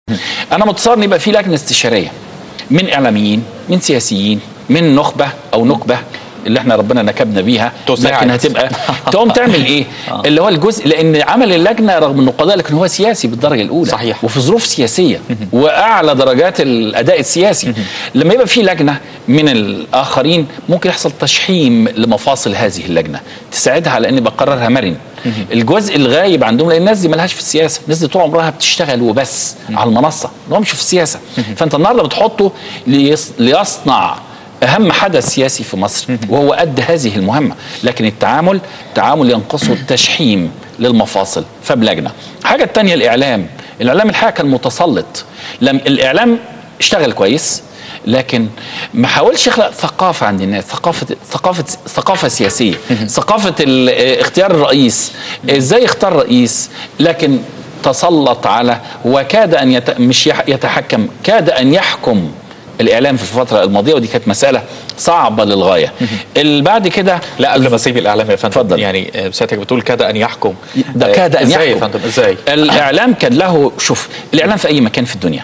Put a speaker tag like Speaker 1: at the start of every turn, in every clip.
Speaker 1: انا متصور ان يبقى في لجنه استشاريه من اعلاميين من سياسيين من نخبه او نكبه اللي احنا ربنا نكبنا بيها
Speaker 2: تساعد.
Speaker 1: لكن هتبقى تقوم تعمل ايه اللي هو الجزء لان عمل اللجنه رغم انه قضاء لكن هو سياسي بالدرجه الاولى
Speaker 2: صحيح.
Speaker 1: وفي ظروف سياسيه واعلى درجات الاداء السياسي لما يبقى في لجنه من الاخرين ممكن يحصل تشحيم لمفاصل هذه اللجنه تساعدها على ان يبقى قرارها مرن الجزء الغايب عندهم لان الناس دي مالهاش في السياسه الناس دي طول عمرها بتشتغل وبس على المنصه ما همش في السياسه فانت النهارده بتحطه ليص- ليصنع اهم حدث سياسي في مصر وهو قد هذه المهمه لكن التعامل تعامل ينقصه التشحيم للمفاصل فبلجنه الحاجه الثانيه الاعلام الاعلام الحقيقه كان متسلط لم الاعلام اشتغل كويس لكن ما حاولش يخلق ثقافه عند الناس ثقافه ثقافه ثقافه سياسيه ثقافه ال- اه، اختيار الرئيس ازاي يختار رئيس لكن تسلط على وكاد ان يت... مش يح... يتحكم كاد ان يحكم الاعلام في الفتره الماضيه ودي كانت مساله صعبه للغايه اللي بعد كده
Speaker 2: لا قبل ما اسيب الاعلام يا فندم
Speaker 1: اتفضل.
Speaker 2: يعني آه، سيادتك بتقول كاد ان يحكم
Speaker 1: ده
Speaker 2: آه،
Speaker 1: كاد ان
Speaker 2: ازاي يا
Speaker 1: يحكم
Speaker 2: فندم ازاي
Speaker 1: الاعلام كان له شوف الاعلام في اي مكان في الدنيا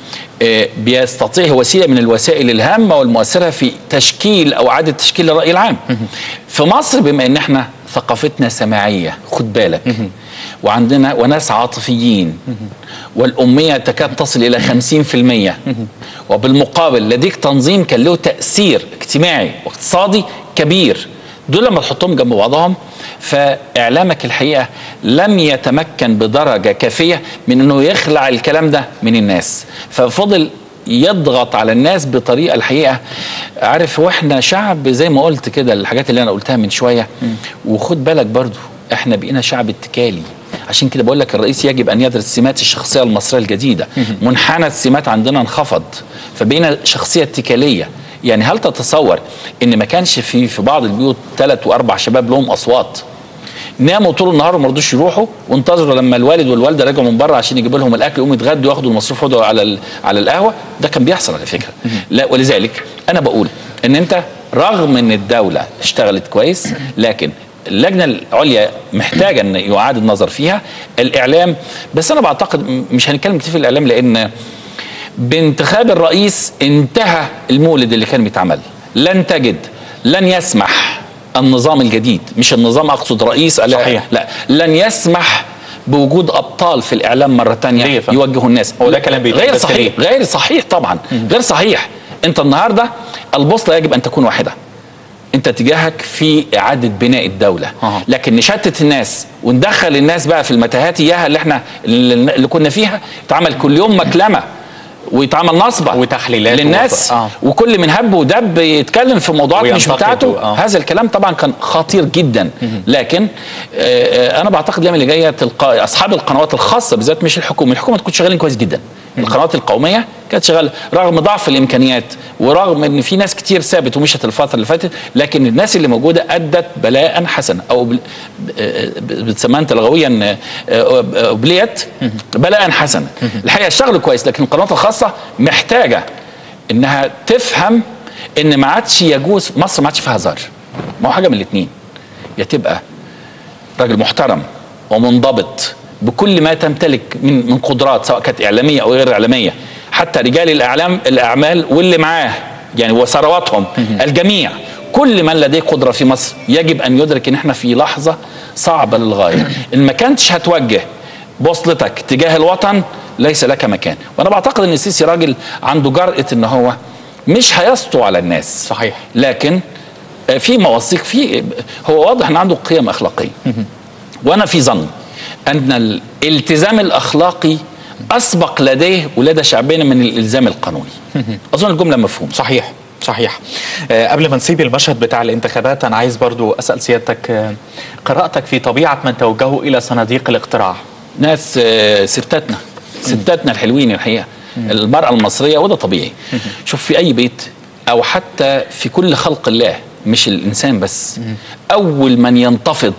Speaker 1: آه، بيستطيع هو وسيله من الوسائل الهامه والمؤثره في تشكيل او اعاده تشكيل الراي العام في مصر بما ان احنا ثقافتنا سماعيه خد بالك وعندنا وناس عاطفيين والأمية تكاد تصل إلى 50% وبالمقابل لديك تنظيم كان له تأثير اجتماعي واقتصادي كبير دول لما تحطهم جنب بعضهم فإعلامك الحقيقة لم يتمكن بدرجة كافية من أنه يخلع الكلام ده من الناس ففضل يضغط على الناس بطريقه الحقيقه عارف واحنا شعب زي ما قلت كده الحاجات اللي انا قلتها من شويه وخد بالك برضو احنا بقينا شعب اتكالي عشان كده بقول لك الرئيس يجب ان يدرس سمات الشخصيه المصريه الجديده منحنى السمات عندنا انخفض فبقينا شخصيه اتكاليه يعني هل تتصور ان ما كانش في في بعض البيوت ثلاث واربع شباب لهم اصوات ناموا طول النهار وما رضوش يروحوا وانتظروا لما الوالد والوالده رجعوا من بره عشان يجيبوا لهم الاكل يقوموا يتغدوا ياخدوا المصروف يقعدوا على ال- على القهوه ده كان بيحصل على فكره لا ولذلك انا بقول ان انت رغم ان الدوله اشتغلت كويس لكن اللجنه العليا محتاجه ان يعاد النظر فيها الاعلام بس انا بعتقد م- مش هنتكلم كتير في الاعلام لان بانتخاب الرئيس انتهى المولد اللي كان بيتعمل لن تجد لن يسمح النظام الجديد مش النظام اقصد رئيس لا
Speaker 2: صحيح.
Speaker 1: لا لن يسمح بوجود ابطال في الاعلام مره
Speaker 2: ليه يا
Speaker 1: تانية
Speaker 2: فندم؟
Speaker 1: يوجهوا الناس
Speaker 2: هو ده كلام بيتقال
Speaker 1: غير
Speaker 2: بس
Speaker 1: صحيح
Speaker 2: ليه؟
Speaker 1: غير صحيح طبعا غير صحيح انت النهارده البوصله يجب ان تكون واحده انت اتجاهك في اعاده بناء الدوله
Speaker 2: أها.
Speaker 1: لكن نشتت الناس وندخل الناس بقى في المتاهات اياها اللي احنا اللي اللي كنا فيها اتعمل كل يوم مكلمه ويتعمل نصبه
Speaker 2: وتحليلات
Speaker 1: للناس
Speaker 2: ووضع- آه.
Speaker 1: وكل من هب ودب يتكلم في موضوعات مش
Speaker 2: وينتقد
Speaker 1: بتاعته
Speaker 2: و- آه.
Speaker 1: هذا الكلام طبعا كان خطير جدا لكن آه، آه، انا بعتقد الايام اللي جايه تلقى اصحاب القنوات الخاصه بالذات مش الحكومه الحكومه تكون شغالين كويس جدا القنوات القوميه كانت شغاله رغم ضعف الامكانيات ورغم ان في ناس كتير سابت ومشت الفتره اللي فاتت لكن الناس اللي موجوده ادت بلاء حسنا او بل- آه، بتسمى انت لغويا آه، آه، بليت بلاء حسنا الحقيقه اشتغلوا كويس لكن القنوات الخاصه محتاجه انها تفهم ان ما عادش يجوز مصر ما عادش فيها هزار ما هو حاجه من الاثنين يا تبقى راجل محترم ومنضبط بكل ما تمتلك من من قدرات سواء كانت اعلاميه او غير اعلاميه حتى رجال الاعلام الاعمال واللي معاه يعني وثرواتهم الجميع كل من لديه قدره في مصر يجب ان يدرك ان احنا في لحظه صعبه للغايه ان ما كانتش هتوجه بوصلتك تجاه الوطن ليس لك مكان وانا بعتقد ان السيسي راجل عنده جرأة ان هو مش هيسطو على الناس
Speaker 2: صحيح.
Speaker 1: لكن آه، في مواثيق في هو واضح ان عنده قيم اخلاقيه وانا في ظن ان الالتزام الاخلاقي اسبق لديه ولدى شعبنا من الالزام القانوني اظن الجمله مفهومه
Speaker 2: صحيح صحيح آه قبل ما نسيب المشهد بتاع الانتخابات انا عايز برضو اسال سيادتك آه قراءتك في طبيعه من توجهوا الى صناديق الاقتراع
Speaker 1: ناس آه، ستاتنا ستاتنا الحلوين الحقيقه المراه المصريه وده طبيعي شوف في اي بيت او حتى في كل خلق الله مش الانسان بس اول من ينتفض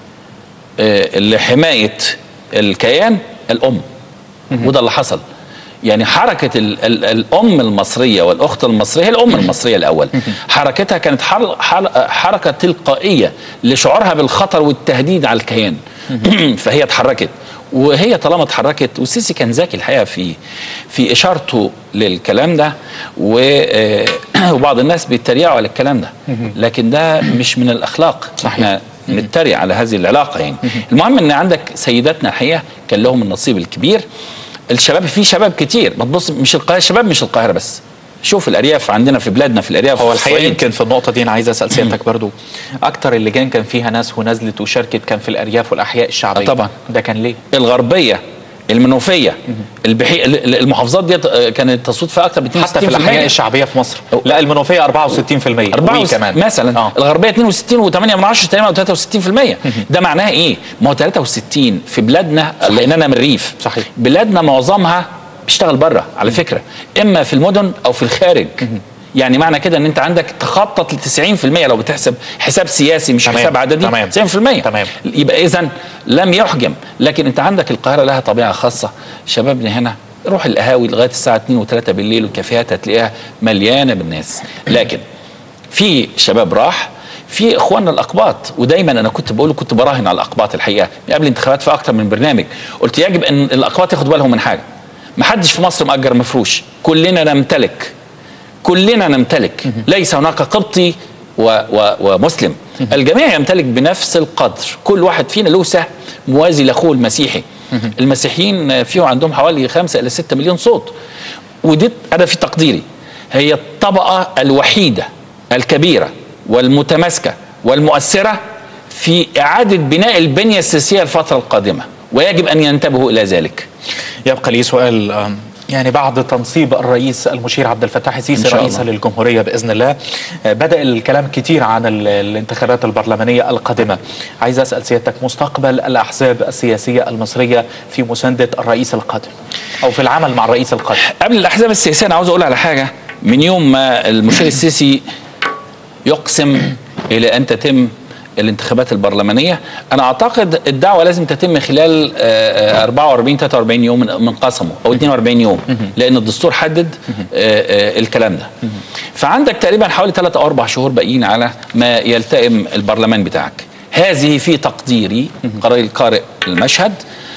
Speaker 1: آه، لحمايه الكيان الام وده اللي حصل يعني حركة ال ال الأم المصرية والأخت المصرية هي الأم المصرية الأول حركتها كانت حر حر حركة تلقائية لشعورها بالخطر والتهديد على الكيان فهي اتحركت وهي طالما اتحركت والسيسي كان ذكي الحقيقه في في اشارته للكلام ده و- آه، وبعض الناس بيتريقوا على الكلام ده لكن ده مش من الاخلاق
Speaker 2: صحيح.
Speaker 1: احنا نتريق على هذه العلاقه يعني المهم ان عندك سيداتنا الحقيقه كان لهم النصيب الكبير الشباب في شباب كتير ما تبص مش القاهره الشباب مش القاهره بس شوف الارياف عندنا في بلادنا في الارياف
Speaker 2: هو
Speaker 1: في
Speaker 2: الحقيقه
Speaker 1: الصعيد.
Speaker 2: يمكن في النقطه دي انا عايز اسال سيادتك برضو اكتر اللجان كان فيها ناس ونزلت وشاركت كان في الارياف والاحياء الشعبيه
Speaker 1: آه طبعا.
Speaker 2: ده كان ليه
Speaker 1: الغربيه المنوفيه البحي... ال- المحافظات دي كانت التصويت فيها اكثر ب 62%
Speaker 2: حتى في الاحياء الشعبيه في مصر لا المنوفيه 64%
Speaker 1: أربعة
Speaker 2: وي
Speaker 1: وس-
Speaker 2: كمان
Speaker 1: مثلا
Speaker 2: آه.
Speaker 1: آه. الغربيه 62 و8 من 10 تقريبا او 63% ده معناها ايه؟ ما هو 63 في بلادنا لان انا من الريف
Speaker 2: صحيح.
Speaker 1: بلادنا معظمها بيشتغل بره على فكره اما في المدن او في الخارج يعني معنى كده ان انت عندك تخطط ل 90% لو بتحسب حساب سياسي مش
Speaker 2: تمام.
Speaker 1: حساب عددي
Speaker 2: تمام.
Speaker 1: 90%
Speaker 2: تمام.
Speaker 1: يبقى اذا لم يحجم لكن انت عندك القاهره لها طبيعه خاصه شبابنا هنا روح القهاوي لغايه الساعه 2 و3 بالليل والكافيهات هتلاقيها مليانه بالناس لكن في شباب راح في اخواننا الاقباط ودايما انا كنت بقول كنت براهن على الاقباط الحقيقه من قبل الانتخابات في اكتر من برنامج قلت يجب ان الاقباط ياخدوا بالهم من حاجه ما حدش في مصر مأجر مفروش كلنا نمتلك كلنا نمتلك ليس هناك قبطي و و ومسلم الجميع يمتلك بنفس القدر كل واحد فينا له سهم موازي لاخوه المسيحي المسيحيين فيهم عندهم حوالي خمسة إلى ستة مليون صوت ودي أنا في تقديري هي الطبقة الوحيدة الكبيرة والمتماسكة والمؤثرة في إعادة بناء البنية السياسية الفترة القادمة ويجب أن ينتبهوا إلى ذلك
Speaker 2: يبقى لي سؤال آم، يعني بعد تنصيب الرئيس المشير عبد الفتاح السيسي
Speaker 1: إن شاء
Speaker 2: رئيسا
Speaker 1: الله.
Speaker 2: للجمهوريه باذن الله آه، بدا الكلام كتير عن ال- الانتخابات البرلمانيه القادمه عايز اسال سيادتك مستقبل الاحزاب السياسيه المصريه في مسانده الرئيس القادم او في العمل مع الرئيس القادم
Speaker 1: قبل الاحزاب السياسيه انا عاوز اقول على حاجه من يوم ما المشير السيسي يقسم الى ان تتم الانتخابات البرلمانيه انا اعتقد الدعوه لازم تتم خلال آه، آه، 44 43 يوم من من قسمه او 42 يوم لان الدستور حدد آه، آه، الكلام ده فعندك تقريبا حوالي 3 او 4 شهور باقيين على ما يلتئم البرلمان بتاعك هذه في تقديري قرار القارئ المشهد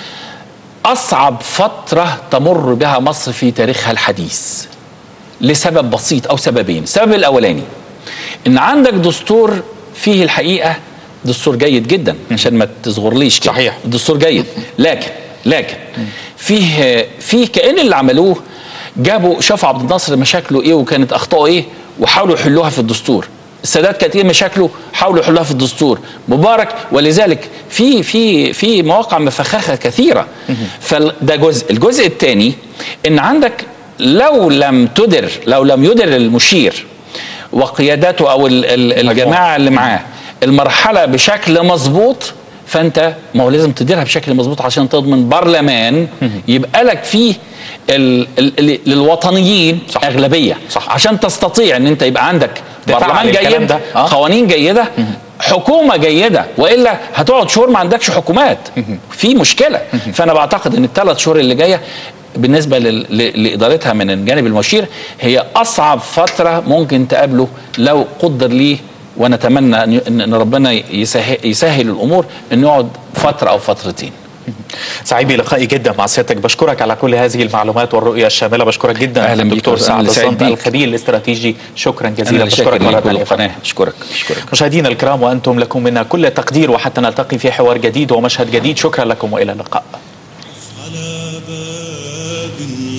Speaker 1: أصعب فترة تمر بها مصر في تاريخها الحديث لسبب بسيط أو سببين السبب الأولاني إن عندك دستور فيه الحقيقة دستور جيد جدا عشان ما تصغرليش كده
Speaker 2: صحيح.
Speaker 1: الدستور جيد لكن لكن فيه فيه كأن اللي عملوه جابوا شافوا عبد الناصر مشاكله ايه وكانت اخطائه ايه وحاولوا يحلوها في الدستور السادات كانت ايه مشاكله حاولوا يحلوها في الدستور مبارك ولذلك في في في مواقع مفخخه كثيره فده جزء الجزء الثاني ان عندك لو لم تدر لو لم يدر المشير وقيادته او ال- ال- الجماعه اللي معاه المرحله بشكل مظبوط فانت ما هو لازم تديرها بشكل مظبوط عشان تضمن برلمان يبقى لك فيه ال ال ال للوطنيين
Speaker 2: صح.
Speaker 1: اغلبيه
Speaker 2: صح.
Speaker 1: عشان تستطيع ان انت يبقى عندك
Speaker 2: تفعل
Speaker 1: برلمان
Speaker 2: الكلام
Speaker 1: جيد
Speaker 2: ده. آه.
Speaker 1: قوانين جيده حكومه جيده والا هتقعد شهور ما عندكش حكومات في مشكله فانا بعتقد ان الثلاث شهور اللي جايه بالنسبه لل- ل- لادارتها من الجانب المشير هي اصعب فتره ممكن تقابله لو قدر ليه ونتمنى ان ان إن ربنا يسهل, يسهل الامور انه يقعد فتره او فترتين
Speaker 2: سعيد بلقائي جدا مع سيادتك بشكرك على كل هذه المعلومات والرؤيه الشامله بشكرك جدا
Speaker 1: أهلاً بيك
Speaker 2: الدكتور
Speaker 1: وأهلاً
Speaker 2: سعد
Speaker 1: سعيد
Speaker 2: الصنط
Speaker 1: بيك.
Speaker 2: الخبير الاستراتيجي شكرا
Speaker 1: انا
Speaker 2: جزيلا
Speaker 1: اللي شاكر
Speaker 2: بشكرك مره
Speaker 1: ليك
Speaker 2: ثانيه
Speaker 1: والقناه اشكرك اشكرك
Speaker 2: مشاهدينا الكرام وانتم لكم منا كل تقدير وحتى نلتقي في حوار جديد ومشهد جديد شكرا لكم والى اللقاء
Speaker 3: على باب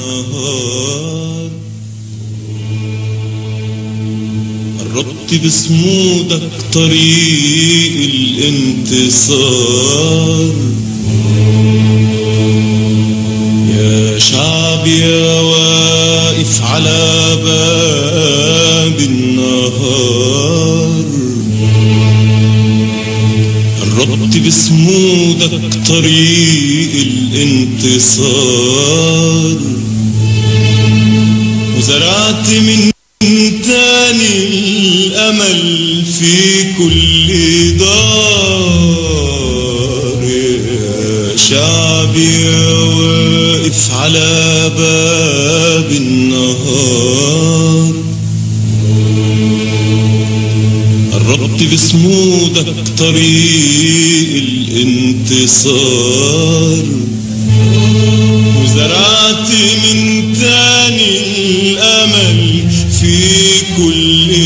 Speaker 3: النهار قربت بصمودك طريق الانتصار يا شعب يا واقف على باب النهار قربت بصمودك طريق الانتصار وزرعت من تاني الأمل في كل دار يا شعبي يا واقف على باب النهار قربت بصمودك طريق الانتصار بعت من تاني الأمل في كل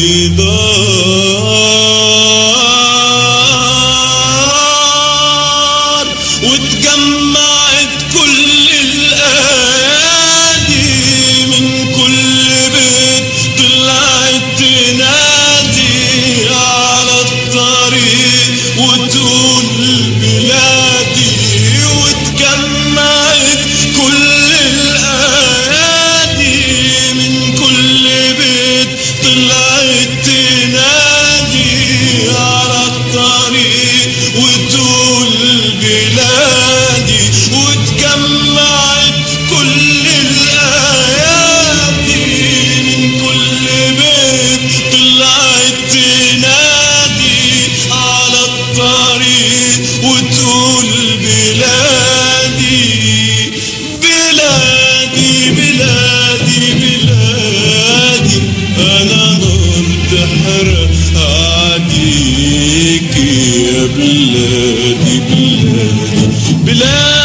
Speaker 3: دار واتجمعت كل الأيادي من كل بيت طلعت تنادي على الطريق وتقول بلادي واتجمعت كل الأيادي من كل بيت طلعت تنادي على الطريق وتقول بلادي واتجمعت كل الأيادي من كل بيت طلعت تنادي على الطريق وتقول بلادي بلادي بلادي بلادي أنا نار تحرق عليك يا بلادي بلادي بلادي